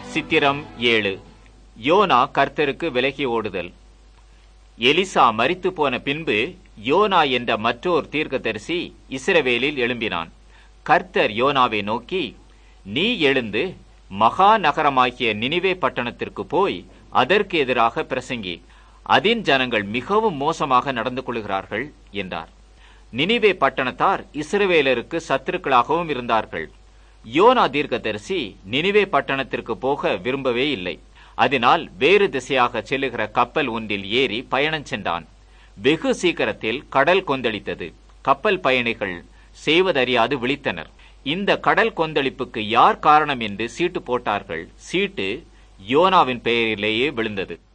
சித்திரம் ஏழு யோனா கர்த்தருக்கு விலகி ஓடுதல் எலிசா மரித்து போன பின்பு யோனா என்ற மற்றோர் தீர்க்கதரிசி இஸ்ரவேலில் எழும்பினான் கர்த்தர் யோனாவை நோக்கி நீ எழுந்து மகா நகரமாகிய நினிவே பட்டணத்திற்கு போய் அதற்கு எதிராக பிரசங்கி அதின் ஜனங்கள் மிகவும் மோசமாக நடந்து கொள்கிறார்கள் என்றார் நினிவே பட்டணத்தார் இஸ்ரவேலருக்கு சத்துருக்களாகவும் இருந்தார்கள் யோனா தீர்க்கதரிசி நினிவே பட்டணத்திற்கு போக விரும்பவே இல்லை அதனால் வேறு திசையாக செல்லுகிற கப்பல் ஒன்றில் ஏறி பயணம் சென்றான் வெகு சீக்கிரத்தில் கடல் கொந்தளித்தது கப்பல் பயணிகள் செய்வதறியாது விழித்தனர் இந்த கடல் கொந்தளிப்புக்கு யார் காரணம் என்று சீட்டு போட்டார்கள் சீட்டு யோனாவின் பெயரிலேயே விழுந்தது